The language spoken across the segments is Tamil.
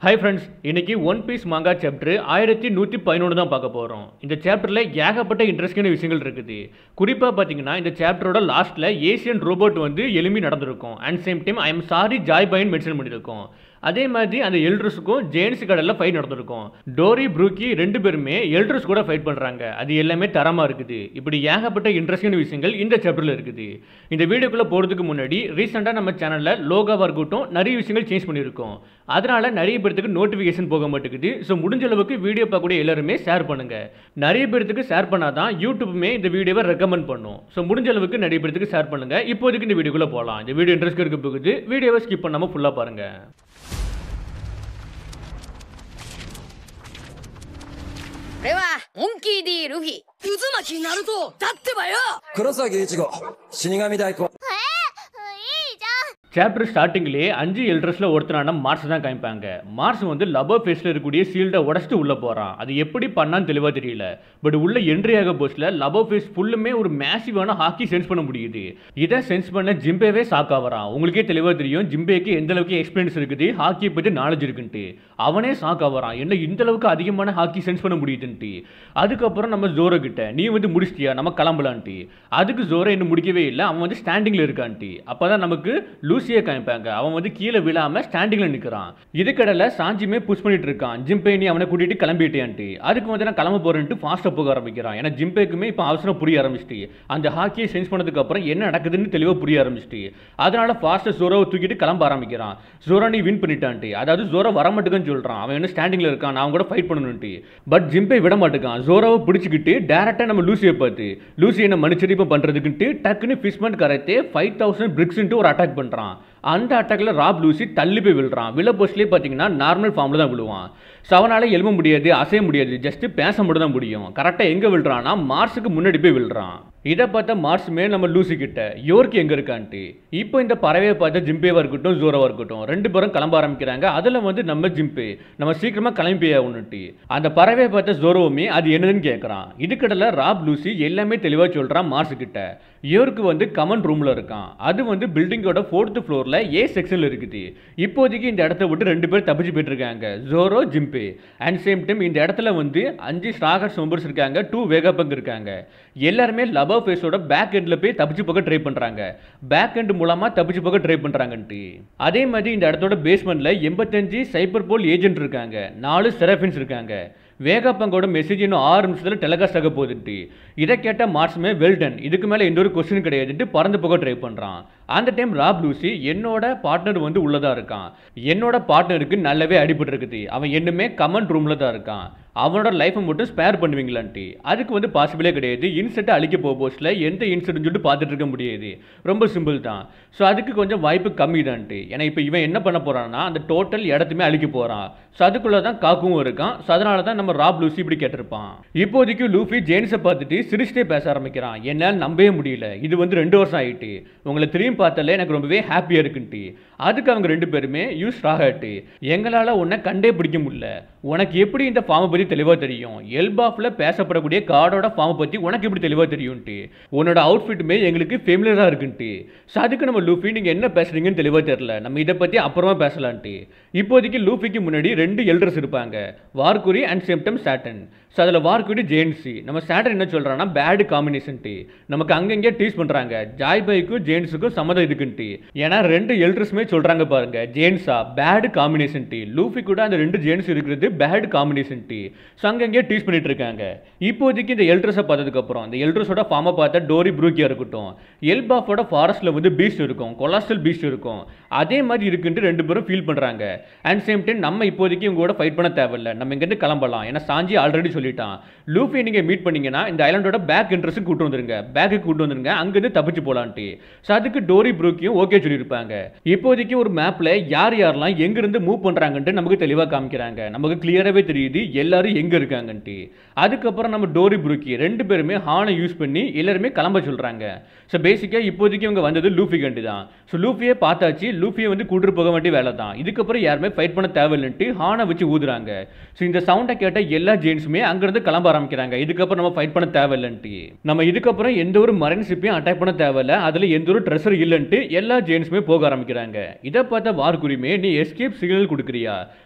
ஹாய் ஃப்ரெண்ட்ஸ் இன்னைக்கு ஒன் பீஸ் மாங்கா சாப்டர் ஆயிரத்தி நூற்றி பதினொன்று தான் பார்க்க போகிறோம் இந்த சாப்டரில் ஏகப்பட்ட இன்ட்ரெஸ்டிங்கான விஷயங்கள் இருக்குது குறிப்பாக பார்த்தீங்கன்னா இந்த சாப்டரோட லாஸ்ட்டில் ஏசியன் ரோபோட் வந்து எலும்பி நடந்திருக்கும் and same time I am sorry ஜாய் பைன் மென்ஷன் பண்ணியிருக்கோம் அதே மாதிரி அந்த எல்ட்ரஸுக்கும் ஜேன்ஸ் கடலில் ஃபைட் நடந்திருக்கும் டோரி ப்ரூக்கி ரெண்டு பேருமே எல்ட்ரஸ் கூட ஃபைட் பண்ணுறாங்க அது எல்லாமே தரமாக இருக்குது இப்படி ஏகப்பட்ட இன்ட்ரெஸ்டிங்கான விஷயங்கள் இந்த சாப்டரில் இருக்குது இந்த வீடியோக்குள்ளே போகிறதுக்கு முன்னாடி ரீசெண்டாக நம்ம சேனலில் லோகாவாக இருக்கட்டும் நிறைய விஷயங்கள் சேஞ்ச் பண்ணியிருக்கோம் அதனால் நிறைய பேர்த்துக்கு நோட்டிஃபிகேஷன் போக மாட்டேங்குது ஸோ முடிஞ்ச அளவுக்கு வீடியோ பார்க்கக்கூடிய எல்லாருமே ஷேர் பண்ணுங்கள் நிறைய பேர்த்துக்கு ஷேர் பண்ணால் தான் யூடியூப்புமே இந்த வீடியோவை ரெக்கமெண்ட் பண்ணும் ஸோ முடிஞ்ச அளவுக்கு நிறைய பேர்த்துக்கு ஷேர் பண்ணுங்கள் இப்போதைக்கு இந்த வீடியோக்குள்ளே போகலாம் இந்த வீடியோ இன்ட்ரெஸ்ட் இருக்க போகுது வீடியோவை ஸ்கிப் பண்ணாமல் ஃபுல்லாக பாருங்கள் 俺はモンキー D ルフィ渦巻きナルトだってばよ黒崎一護死神大根 சாப்டர் ஸ்டார்டிங்லேயே அஞ்சு எல்ட்ரஸில் ஒருத்தரான மார்ஸ் தான் காமிப்பாங்க மார்ஸ் வந்து லபோ ஃபேஸில் இருக்கக்கூடிய ஷீல்டை உடச்சிட்டு உள்ளே போகிறான் அது எப்படி பண்ணான்னு தெளிவாக தெரியல பட் உள்ள என்ட்ரி ஆக போஸ்டில் லபோ ஃபேஸ் ஃபுல்லுமே ஒரு மேசிவான ஹாக்கி சென்ஸ் பண்ண முடியுது இதை சென்ஸ் பண்ண ஜிம்பேவே ஷாக் ஆகிறான் உங்களுக்கே தெளிவாக தெரியும் ஜிம்பேக்கு எந்த அளவுக்கு எக்ஸ்பீரியன்ஸ் இருக்குது ஹாக்கியை பற்றி நாலேஜ் இருக்குன்ட்டு அவனே ஷாக் ஆகிறான் என்ன இந்த அளவுக்கு அதிகமான ஹாக்கி சென்ஸ் பண்ண முடியுதுன்ட்டு அதுக்கப்புறம் நம்ம ஜோரோ கிட்ட நீ வந்து முடிச்சிட்டியா நம்ம கிளம்பலான்ட்டு அதுக்கு ஜோரோ இன்னும் முடிக்கவே இல்லை அவன் வந்து ஸ்டாண்டிங்கில் இருக்கான்ட்டு அப்போ தான் நமக்கு லூசியை காமிப்பாங்க அவன் வந்து கீழே விழாமல் ஸ்டாண்டிங்கில் நிற்கிறான் இதுக்கடல சாஞ்சியுமே புஷ் பண்ணிட்டு இருக்கான் ஜிம்பே நீ அவனை கூட்டிகிட்டு கிளம்பிட்டேன்ட்டு அதுக்கு வந்து நான் கிளம்ப போறேன்ட்டு ஃபாஸ்ட்டாக போக ஆரம்பிக்கிறான் ஏன்னா ஜிம்பேக்குமே இப்போ அவசரம் புரிய ஆரம்பிச்சிட்டு அந்த ஹாக்கியை சென்ஸ் பண்ணதுக்கு அப்புறம் என்ன நடக்குதுன்னு தெளிவாக புரிய ஆரம்பிச்சிட்டு அதனால ஃபாஸ்ட்டாக ஜோரோவை தூக்கிட்டு கிளம்ப ஆரம்பிக்கிறான் ஜோரோ நீ வின் பண்ணிட்டான்ட்டு அதாவது ஜோரோ வர மாட்டேங்குன்னு சொல்கிறான் அவன் என்ன ஸ்டாண்டிங்கில் இருக்கான் நான் அவன் கூட ஃபைட் பண்ணணுன்ட்டு பட் ஜிம்பே விட மாட்டேங்கான் ஜோரோவை பிடிச்சிக்கிட்டு டேரெக்டாக நம்ம லூசியை பார்த்து லூசி என்ன மனுச்சரிப்பை பண்ணுறதுக்குன்ட்டு டக்குன்னு ஃபிஷ்மெண்ட் கரைத்தே ஃபைவ் தௌசண்ட் பிரிக்ஸ்ன்ட்டு ஒரு அட்டாக் பண்ணுறான் அந்த அட்டாக்கில் ராப் லூசி தள்ளி போய் விழுறான் விழ போஸ்ட்லேயே பார்த்தீங்கன்னா நார்மல் ஃபார்மில் தான் விழுவான் ஸோ அவனால் எழும்ப முடியாது அசைய முடியாது ஜஸ்ட் பேச மட்டும் தான் முடியும் கரெக்டாக எங்கே விழுறான்னா மார்ஸுக்கு முன்னாடி போய் விழுறான் இதை பார்த்த மார்ஸுமே நம்ம லூசி கிட்ட யோர்க்கு எங்கே இருக்கான்ட்டு இப்போ இந்த பறவையை பார்த்த ஜிம்பேவாக இருக்கட்டும் ஜோரோவாக இருக்கட்டும் ரெண்டு பேரும் கிளம்ப ஆரம்பிக்கிறாங்க அதில் வந்து நம்ம ஜிம்பே நம்ம சீக்கிரமாக கிளம்பி ஆகணுன்ட்டு அந்த பறவையை பார்த்த ஜோரோவுமே அது என்னதுன்னு கேட்குறான் இதுக்கடல ராப் லூசி எல்லாமே தெளிவாக சொல்கிறான் மார்ஸு கிட்ட யோர்க்கு வந்து கமன் ரூமில் இருக்கான் அது வந்து பில்டிங்கோட ஃபோர்த்து ஃப்ளோரில் ஏ செக்ஷனில் இருக்குது இப்போதைக்கு இந்த இடத்த விட்டு ரெண்டு பேர் தப்பிச்சு போயிட்டு இருக்காங்க Zoro Jinbe and same time இந்த இடத்துல வந்து அஞ்சு ஸ்டாகர்ஸ் மெம்பர்ஸ் இருக்காங்க டூ வேகப்பங்க இருக்காங்க எல்லாருமே லபோ ஃபேஸோட பேக் எண்டில் போய் தப்பிச்சு போக ட்ரை பண்ணுறாங்க பேக் எண்ட் மூலமாக தப்பிச்சு போக ட்ரை பண்ணுறாங்கன்ட்டு அதே மாதிரி இந்த இடத்தோட பேஸ்மெண்ட்டில் எண்பத்தஞ்சு சைபர் போல் ஏஜென்ட் இருக்காங்க நாலு செரஃபின்ஸ் இருக்காங்க வேகாப்பங்கோட மெசேஜ் இன்னும் ஆறு நிமிஷத்தில் டெலகாஸ்ட் ஆக போகுதுன்ட்டு இதை கேட்ட மார்க்ஸுமே வெல்டன் இதுக்கு மேலே எந்த ஒரு கொஸ்டின் கிடையாதுன்ட்டு பறந்து போக ட்ரை பண்ணுறான் அந்த டைம் ராப் லூசி என்னோட பார்ட்னர் வந்து உள்ளதாக இருக்கான் என்னோட பார்ட்னருக்கு நல்லாவே அடிபட்டு இருக்குது அவன் என்னுமே கமெண்ட் ரூமில் தான் இருக்கான் அவனோட லைஃப்பை மட்டும் ஸ்பேர் பண்ணுவீங்களான்ட்டு அதுக்கு வந்து பாசிபிளே கிடையாது இன்செட்டை அழிக்க போக போஸ்டில் எந்த இன்செட்னு சொல்லிட்டு பார்த்துட்டு இருக்க முடியாது ரொம்ப சிம்பிள் தான் ஸோ அதுக்கு கொஞ்சம் வாய்ப்பு கம்மி தான்ட்டு ஏன்னா இப்போ இவன் என்ன பண்ண போகிறான்னா அந்த டோட்டல் இடத்துமே அழிக்க போகிறான் ஸோ அதுக்குள்ளே தான் காக்கவும் இருக்கான் ஸோ அதனால தான் நம்ம ராப் லூசி இப்படி கேட்டிருப்பான் இப்போதைக்கு லூஃபி ஜேன்ஸை பார்த்துட்டு சிரிச்சிட்டே பேச ஆரம்பிக்கிறான் என்னால் நம்பவே முடியல இது வந்து ரெண்டு வருஷம் ஆயிட்டு உங்களை திரும்பி பார்த்தாலே எனக்கு ரொம்பவே ஹாப்பியாக இருக்குன்ட்டு அதுக்கு அவங்க ரெண்டு பேருமே யூஸ் ஆகட்டு எங்களால் உன்னை கண்டே பிடிக்க முடியல உனக்கு எப்படி இந்த ஃபார்மை பற்றி தெளிவாக தெரியும் எல்பாஃபில் பேசப்படக்கூடிய கார்டோட ஃபார்மை பற்றி உனக்கு எப்படி தெளிவாக தெரியும்ட்டு உன்னோட அவுட்ஃபிட்டுமே எங்களுக்கு ஃபெமிலியராக இருக்குன்ட்டு ஸோ அதுக்கு நம்ம லூஃபி நீங்கள் என்ன பேசுறீங்கன்னு தெளிவாக தெரில நம்ம இதை பற்றி அப்புறமா பேசலான்ட்டு இப்போதைக்கு லூஃபிக்கு முன்னாடி ரெண்டு எல்டர்ஸ் இருப்பாங்க வார்குரி அண்ட் செப்டம் சாட்டன் ஸோ அதில் வார்குரி ஜேன்ஸி நம்ம சாட்டன் என்ன சொல்கிறான்னா பேடு காம்பினேஷன்ட்டு நமக்கு அங்கங்கே டீஸ் பண்ணுறாங்க ஜாய் பைக்கும் ஜேன்ஸுக்கும் சம்மதம் இருக்குன்ட்டு ஏன்னா ரெண்டு எல்டர்ஸுமே சொல்கிறாங்க பாருங்க ஜேன்ஸா பேடு காம்பினேஷன் டீ லூஃபி கூட அந்த ரெண்டு ஜேன்ஸ் இருக்கிறது பேடு காம்பினேஷன் டீ ஸோ அங்கங்கே டீஸ் பண்ணிட்டு இருக்காங்க இப்போதைக்கு இந்த எல்ட்ரஸை பார்த்ததுக்கப்புறம் இந்த எல்ட்ரஸோட ஃபார்மை பார்த்தா டோரி ப்ரூக்கியா இருக்கட்டும் எல்பாஃபோட ஃபாரஸ்ட்டில் வந்து பீஸ்ட் இருக்கும் கொலாஸ்டல் பீஸ்ட் இருக்கும் அதே மாதிரி இருக்குன்ட்டு ரெண்டு பேரும் ஃபீல் பண்ணுறாங்க அண்ட் சேம் டைம் நம்ம இப்போதைக்கு இவங்க கூட ஃபைட் பண்ண தேவையில்ல நம்ம இங்கேருந்து கிளம்பலாம் ஏன்னா சாஞ்சி ஆல்ரெடி சொல்லிட்டான் லூஃபி நீங்கள் மீட் பண்ணீங்கன்னா இந்த ஐலாண்டோட பேக் இன்ட்ரெஸ்ட் கூட்டு வந்துருங்க பேக்கு கூட்டு வந்துருங்க அங்கேருந்து தப்பிச்சு போகலான்ட்டு ஸோ அதுக்கு டோரி ப்ரூக்கியும் ஓகே சொல்லியிருப்பாங்க இப்போதைக்கு ஒரு மேப்பில் யார் யாரெல்லாம் எங்கேருந்து மூவ் பண்ணுறாங்கன்ட்டு நமக்கு தெளிவாக காமிக்கிறாங்க நமக்கு கிளியராகவே தெரியுது எல்லாரும் எங்கே இருக்காங்கன்ட்டு அதுக்கப்புறம் நம்ம டோரி ப்ரூக்கி ரெண்டு பேருமே ஹானை யூஸ் பண்ணி எல்லாருமே கிளம்ப சொல்கிறாங்க ஸோ பேசிக்காக இப்போதைக்கு இவங்க வந்தது லூஃபி கண்டி தான் ஸோ லூஃபியை பார்த்தாச்சு லூஃபியை வந்து கூட்டு போக வேண்டிய வேலை தான் இதுக்கப்புறம் யாருமே ஃபைட் பண்ண தேவையில்லைன்ட்டு ஹானை வச்சு ஊதுறாங்க ஸோ இந்த சவுண்டை கேட்ட எல்லா ஜெயின்ஸுமே அங்கேருந்து கிளம்ப ஆரம்பிக்கிறாங்க இதுக்கப்புறம் நம்ம ஃபைட் பண்ண தேவையில்லைன்ட்டு நம்ம இதுக்கப்புறம் எந்த ஒரு மரைன் ஷிப்பையும் அட்டாக் பண்ண தேவையில்ல அதில் எந்த ஒரு ட்ரெஷர் இல்லைன்ட்டு எல்லா ஜெயின்ஸுமே போக ஆரம்பிக்கிறாங்க இதை பார்த்த வார்குரிமே நீ எஸ்கேப் சிக்னல் கொடுக்குறியா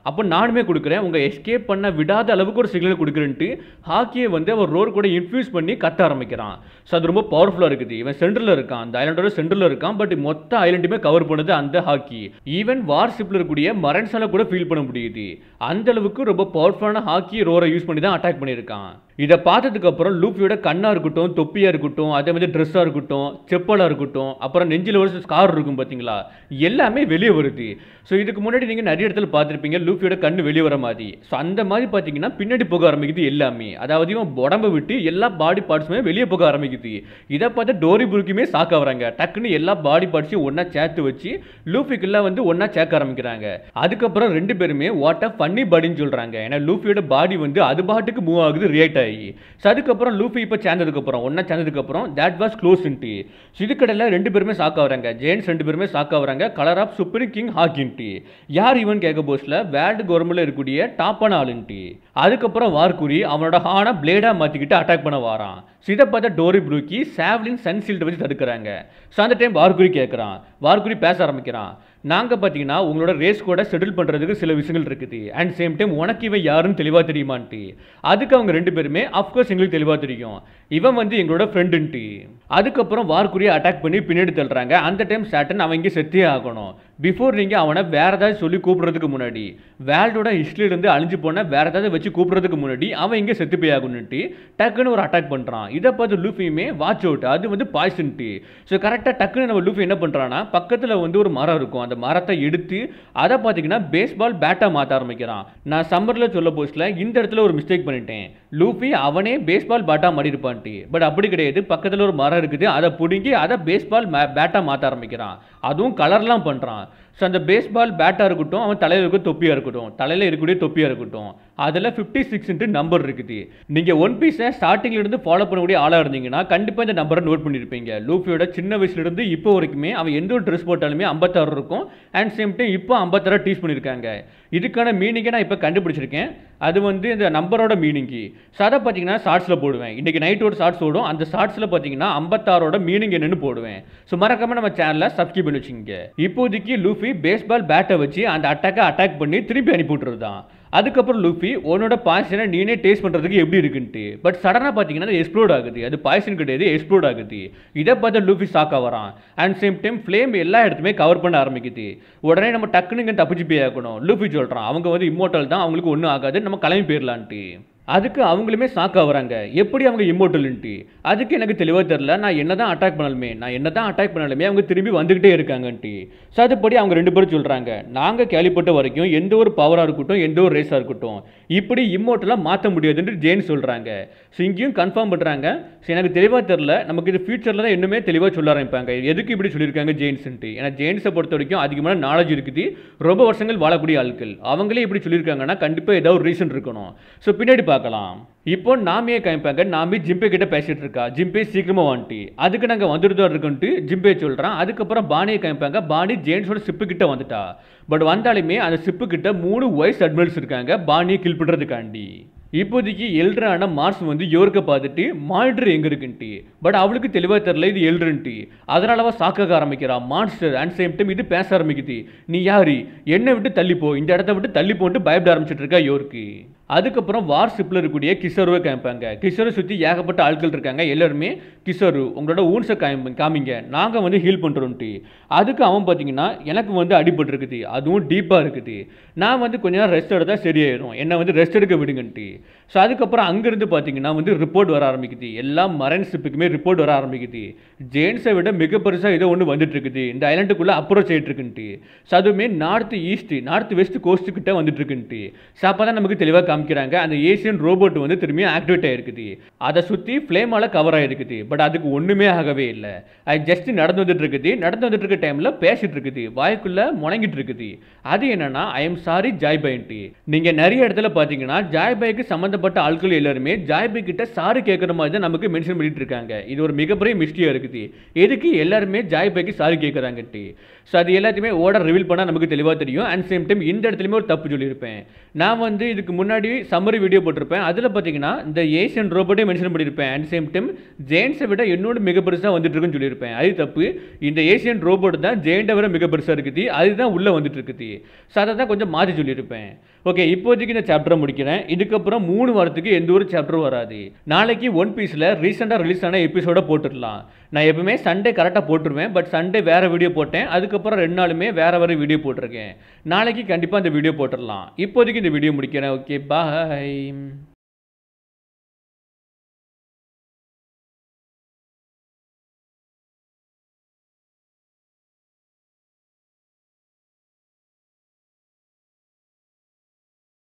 அப்போ நானுமே கொடுக்குறேன் உங்கள் எஸ்கேப் பண்ண விடாத அளவுக்கு ஒரு சிக்னல் கொடுக்குறேன்ட்டு ஹாக்கியை வந்து அவர் ரோர் கூட இன்ஃப்யூஸ் பண்ணி கத்த ஆரம்பிக்கிறான் ஸோ அது ரொம்ப பவர்ஃபுல்லாக இருக்குது இவன் சென்டரில் இருக்கான் அந்த ஐலாண்டோட சென்டரில் இருக்கான் பட் மொத்த ஐலண்டுமே கவர் பண்ணுது அந்த ஹாக்கி ஈவன் வார்ஷிப்பில் இருக்கக்கூடிய மரன்ஸால கூட ஃபீல் பண்ண முடியுது அந்த அளவுக்கு ரொம்ப பவர்ஃபுல்லான ஹாக்கி ரோரை யூஸ் பண்ணி தான் அட்டாக் பண்ணியிருக்கான் இதை பார்த்ததுக்கு அப்புறம் லூஃபியோட கண்ணா இருக்கட்டும் தொப்பியா இருக்கட்டும் அதே மாதிரி ட்ரெஸ்ஸாக இருக்கட்டும் செப்பலாக இருக்கட்டும் அப்புறம் நெஞ்சில் ஒரு ஸ்கார் இருக்கும் பார்த்தீங்களா எல்லாமே வெளியே வருது ஸோ இதுக்கு முன்னாடி நீங்கள் நிறைய இடத்துல பார்த்துருப்பீங்க லூஃபியோட கண்ணு வெளியே வர மாதிரி ஸோ அந்த மாதிரி பார்த்தீங்கன்னா பின்னாடி போக ஆரம்பிக்குது எல்லாமே அதாவது இவன் உடம்ப விட்டு எல்லா பாடி பார்ட்ஸுமே வெளியே போக ஆரம்பிக்குது இதை பார்த்து டோரி புருக்குமே சாக்க வராங்க டக்குன்னு எல்லா பாடி பார்ட்ஸையும் ஒன்றா சேர்த்து வச்சு லூஃபிக்கெல்லாம் வந்து ஒன்றா சேர்க்க ஆரம்பிக்கிறாங்க அதுக்கப்புறம் ரெண்டு பேருமே வாட் அ ஃபன்னி பாடின்னு சொல்கிறாங்க ஏன்னா லூஃபியோட பாடி வந்து அது பாட்டுக்கு மூவ் ஆகுது ரியாக்ட் ஆகி ஸோ அதுக்கப்புறம் லூஃபி இப்போ சேர்ந்ததுக்கப்புறம் ஒன்றா சேர்ந்ததுக்கப்புறம் தேட் வாஸ் க்ளோஸ்ன்ட்டு ஸோ இதுக்கடையில் ரெண்டு பேருமே சாக்க வராங்க ஜெயின்ஸ் ரெண்டு பேருமே சாக்க வராங்க கலர் ஆஃப் சுப்ரீம் கிங் ஹாக்கின்ட்டு யார் இவன் கேட்க போஸ்ட்ல வேர்ல்டு கவர்மெண்ட்ல இருக்கக்கூடிய டாப்பான ஆளுன்ட்டு அதுக்கப்புறம் வார்குரி அவனோட ஹானை பிளேடாக மாற்றிக்கிட்டு அட்டாக் பண்ண வாரான் ஸோ இதை பார்த்தா டோரி ப்ரூக்கி சாவ்லின் சன்சீல்டை வச்சு தடுக்கிறாங்க ஸோ அந்த டைம் வார்குரி கேட்குறான் வார்குரி பேச ஆரம்பிக்கிறான் நாங்கள் பார்த்தீங்கன்னா உங்களோட ரேஸ் கூட செட்டில் பண்ணுறதுக்கு சில விஷயங்கள் இருக்குது அண்ட் சேம் டைம் உனக்கு இவன் யாருன்னு தெளிவாக தெரியுமான்ட்டு அதுக்கு அவங்க ரெண்டு பேருமே அஃப்கோர்ஸ் எங்களுக்கு தெளிவாக தெரியும் இவன் வந்து எங்களோட ஃப்ரெண்டுன்ட்டு அதுக்கப்புறம் வார்குரியை அட்டாக் பண்ணி பின்னாடி தள்ளுறாங்க அந்த டைம் சேட்டன் அவன் இங்கே செத்தே ஆகணும் பிஃபோர் நீங்கள் அவனை வேற ஏதாவது சொல்லி கூப்பிடுறதுக்கு முன்னாடி வேர்ல்டோட ஹிஸ்ட்ரியிலேருந்து அழிஞ்சு போன வேற ஏதாவது வச்சு கூப்பிடுறதுக்கு முன்னாடி அவன் இங்கே செத்து போய் ஆகணுன்ட்டு டக்குன்னு ஒரு அட்டாக் பண்ணுறான் இதை பார்த்து லூஃபியுமே வாட்ச் அவுட் அது வந்து பாய்சன்ட்டு ஸோ கரெக்டாக டக்குன்னு நம்ம லூஃபி என்ன பண்ணுறான்னா பக்கத்தில் வந்து ஒரு மரம் இருக்கும் அந்த மரத்தை எடுத்து அதை பார்த்தீங்கன்னா பேஸ்பால் பேட்டாக மாற்ற ஆரம்பிக்கிறான் நான் சம்மரில் சொல்ல போஸ்டில் இந்த இடத்துல ஒரு மிஸ்டேக் பண்ணிட்டேன் லூஃபி அவனே பேஸ்பால் பேட்டா மாடி இருப்பான்ட்டு பட் அப்படி கிடையாது பக்கத்தில் ஒரு மரம் இருக்குது அதை பிடுங்கி அதை பேஸ்பால் பேட்டாக மாற்ற ஆரம்பிக்கிறான் அதுவும் கலர்லாம் பண்ணுறான் ஸோ அந்த பேஸ்பால் பேட்டாக இருக்கட்டும் அவன் தலையில் இருக்க தொப்பியாக இருக்கட்டும் தலையில் இருக்கக்கூடிய தொப்பியாக இருக்கட்டும் அதில் ஃபிஃப்டி சிக்ஸ்ன்ட்டு நம்பர் இருக்குது நீங்கள் ஒன் பீஸை ஸ்டார்டிங்லேருந்து ஃபாலோ பண்ணக்கூடிய ஆளாக இருந்தீங்கன்னா கண்டிப்பாக இந்த நம்பரை நோட் பண்ணியிருப்பீங்க லூஃபியோட சின்ன வயசுலேருந்து இப்போ வரைக்குமே அவன் எந்த ஒரு ட்ரெஸ் போட்டாலுமே ஐம்பத்தாறு இருக்கும் அண்ட் சேம் டைம் இப்போ ஐம்பத்தாறு டீஸ் பண்ணியிருக்காங்க இதுக்கான மீனிங்கை நான் இப்போ கண்டுபிடிச்சிருக்கேன் அது வந்து இந்த நம்பரோட மீனிங்கு ஸோ அதை பார்த்தீங்கன்னா ஷார்ட்ஸில் போடுவேன் இன்றைக்கி நைட் ஒரு ஷார்ட்ஸ் ஓடும் அந்த ஷார்ட்ஸில் பார்த்தீங்கன்னா ஐம்பத்தாறோட மீனிங் என்னன்னு போடுவேன் ஸோ மறக்காம நம்ம சேனலை சப்ஸ்கிரைப் பண்ணி வச்சுங்க இப்போதைக்கு லூஃபி பேஸ்பால் பேட்டை வச்சு அந்த அட்டாக்கை அட்டாக் பண்ணி திருப்பி அனுப்பி விட்டுருதான் அதுக்கப்புறம் லூஃபி உன்னோட பாய்சனை நீனே டேஸ்ட் பண்ணுறதுக்கு எப்படி இருக்குன்ட்டு பட் சடனாக பார்த்தீங்கன்னா அது எக்ஸ்ப்ளோட் ஆகுது அது பாய்சன் கிடையாது எக்ஸ்ப்ளோட் ஆகுது இதை பார்த்து லூஃபி ஷாக் வரான் அண்ட் சேம் டைம் ஃப்ளேம் எல்லா இடத்துமே கவர் பண்ண ஆரம்பிக்குது உடனே நம்ம டக்குன்னு இங்கே தப்பிச்சு போய் ஆகணும் லூஃபி சொல்கிறான் அவங்க வந்து இம்மோட்டல் தான் அவங்களுக்கு ஒன்றும் ஆகாது நம்ம கிளம்பி போயிடலான்ட்டு அதுக்கு அவங்களுமே ஷாக் ஆகுறாங்க எப்படி அவங்க இம்மோட்டல்ன்ட்டு அதுக்கு எனக்கு தெளிவாக தெரில நான் என்ன தான் அட்டாக் பண்ணாலுமே நான் என்ன தான் அட்டாக் பண்ணாலுமே அவங்க திரும்பி வந்துக்கிட்டே இருக்காங்கன்ட்டு ஸோ அதுபடி அவங்க ரெண்டு பேரும் சொல்கிறாங்க நாங்கள் கேள்விப்பட்ட வரைக்கும் எந்த ஒரு பவராக இருக்கட்டும் எந்த ஒரு ரேஸாக இருக்கட்டும் இப்படி இம்மோட்டலாக மாற்ற முடியாதுன்னு ஜெயின் சொல்கிறாங்க ஸோ இங்கேயும் கன்ஃபார்ம் பண்ணுறாங்க ஸோ எனக்கு தெளிவாக தெரில நமக்கு இது ஃபியூச்சரில் தான் இன்னுமே தெளிவாக சொல்ல ஆரம்பிப்பாங்க எதுக்கு இப்படி சொல்லியிருக்காங்க ஜெயின்ஸ்ன்ட்டு ஏன்னா ஜெயின்ஸை பொறுத்த வரைக்கும் அதிகமான நாலேஜ் இருக்குது ரொம்ப வருஷங்கள் வாழக்கூடிய ஆட்கள் அவங்களே இப்படி சொல்லியிருக்காங்கன்னா கண்டிப்பாக ஏதாவது ஒரு ரீசன் இருக்கணும் ஸோ பின்னாடி பார்க்கலாம் இப்போ நாமே காமிப்பாங்க நாமே ஜிம்பே கிட்ட பேசிட்டு இருக்கா ஜிம்பே சீக்கிரமா வந்துட்டு அதுக்கு நாங்கள் வந்துட்டு தான் இருக்கோன்ட்டு ஜிம்பே சொல்கிறான் அதுக்கப்புறம் பாணியை காமிப்பாங்க பாணி ஜேம்ஸோட சிப்பு கிட்ட வந்துட்டா பட் வந்தாலுமே அந்த சிப்பு கிட்ட மூணு வைஸ் அட்மிரல்ஸ் இருக்காங்க பாணியை கில் பண்ணுறதுக்காண்டி இப்போதைக்கு எல்ட்ரான மார்ஸ் வந்து யோர்க்க பார்த்துட்டு மானிட்டர் எங்கே இருக்குன்ட்டு பட் அவளுக்கு தெளிவாக தெரில இது எல்ட்ருன்ட்டு அதனால அவள் சாக்க ஆரம்பிக்கிறா மான்ஸ்டர் அண்ட் சேம் டைம் இது பேச ஆரம்பிக்குது நீ யாரு என்னை விட்டு தள்ளி போ இந்த இடத்த விட்டு தள்ளி போன்ட்டு பயப்பட ஆரம்பிச்சிட்டு இருக்கா யோர்க்கு அதுக்கப்புறம் வார்ஷிப்பில் இருக்கக்கூடிய கிஷோருவை காமிப்பாங்க கிஷோரை சுற்றி ஏகப்பட்ட ஆட்கள் இருக்காங்க எல்லாருமே கிஷோரு உங்களோட ஊன்ஸை காமி காமிங்க நாங்கள் வந்து ஹீல் பண்ணுறோன்ட்டு அதுக்கு அவன் பார்த்தீங்கன்னா எனக்கு வந்து அடிபட்டிருக்குது அதுவும் டீப்பாக இருக்குது நான் வந்து கொஞ்ச நேரம் ரெஸ்ட் எடுத்தால் சரியாயிடும் என்னை வந்து ரெஸ்ட் எடுக்க விடுங்கன்ட்டு ஸோ அதுக்கப்புறம் அங்கேருந்து பார்த்தீங்கன்னா வந்து ரிப்போர்ட் வர ஆரம்பிக்குது எல்லா மரைன் ஷிப்புக்குமே ரிப்போர்ட் வர ஆரம்பிக்குது ஜேன்ஸை விட மிக பெருசாக ஏதோ ஒன்று வந்துட்டு இருக்குது இந்த ஐலாண்டுக்குள்ளே அப்ரோச் ஆகிட்டு இருக்குன்ட்டு ஸோ அதுவுமே north east north west coast கிட்ட வந்துட்டு இருக்குன்ட்டு ஸோ அப்போ தான் நமக்கு தெளிவாக காமிக்கிறாங்க அந்த ஏசியன் ரோபோட் வந்து திரும்பியும் ஆக்டிவேட் ஆகிருக்குது அதை சுற்றி ஃப்ளேமால் கவர் ஆகிருக்குது பட் அதுக்கு ஒன்றுமே ஆகவே இல்லை அது ஜஸ்ட் நடந்து வந்துட்டு இருக்குது நடந்து வந்துட்டு இருக்க டைமில் பேசிட்டு இருக்குது வாய்க்குள்ளே முணங்கிட்டு இருக்குது அது என்னன்னா ஐ எம் சாரி ஜாய்பைன்ட்டு நீங்கள் நிறைய இடத்துல பார்த்தீங்கன்னா ஜாய்பாய்க்கு சம்மந்தப்பட்ட ஆட்கள் எல்லாருமே ஜாய்பாய் கிட்ட சாரி கேட்குற மாதிரி தான் நமக்கு மென்ஷன் பண்ணிட்டு இருக்காங்க இது ஒரு மிகப்பெரிய மிஸ்டியாக இருக்குது எதுக்கு எல்லாருமே ஜாய்பாய்க்கு சாரி கேட்குறாங்கட்டு ஸோ அது எல்லாத்தையுமே ஓட ரிவீல் பண்ணால் நமக்கு தெளிவாக தெரியும் அண்ட் சேம் டைம் இந்த இடத்துலையுமே ஒரு தப்பு சொல்லியிருப்பேன் நான் வந்து இதுக்கு முன்னாடி முன்னாடி சம்மரி வீடியோ போட்டிருப்பேன் அதில் பார்த்தீங்கன்னா இந்த ஏசியன் ரோபோட்டே மென்ஷன் பண்ணியிருப்பேன் அண்ட் சேம் டைம் ஜெயின்ஸை விட என்னோட மிக பெருசாக வந்துட்டு இருக்குன்னு சொல்லியிருப்பேன் அது தப்பு இந்த ஏசியன் ரோபோட் தான் ஜெயின்ட்டை விட மிக பெருசாக இருக்குது அதுதான் உள்ளே வந்துட்டு இருக்குது ஸோ அதை தான் கொஞ்சம் மாற்றி சொல்லியிருப்பேன் ஓகே இப்போதைக்கு இந்த சாப்டரை முடிக்கிறேன் இதுக்கப்புறம் மூணு வாரத்துக்கு எந்த ஒரு சாப்டரும் வராது நாளைக்கு ஒன் பீஸில் ரீசெண்டாக ரிலீஸ் ஆன எபிசோட போட்டுடலாம் நான் எப்பவுமே சண்டே கரெக்டாக போட்டுருவேன் பட் சண்டே வேறு வீடியோ போட்டேன் அதுக்கப்புறம் ரெண்டு நாளுமே வேறு வேறு வீடியோ போட்டிருக்கேன் நாளைக்கு கண்டிப்பாக இந்த வீடியோ போட்டுடலாம் இப்போதைக்கு இந்த வீடியோ முடிக்கிறேன் ஓகே பாய்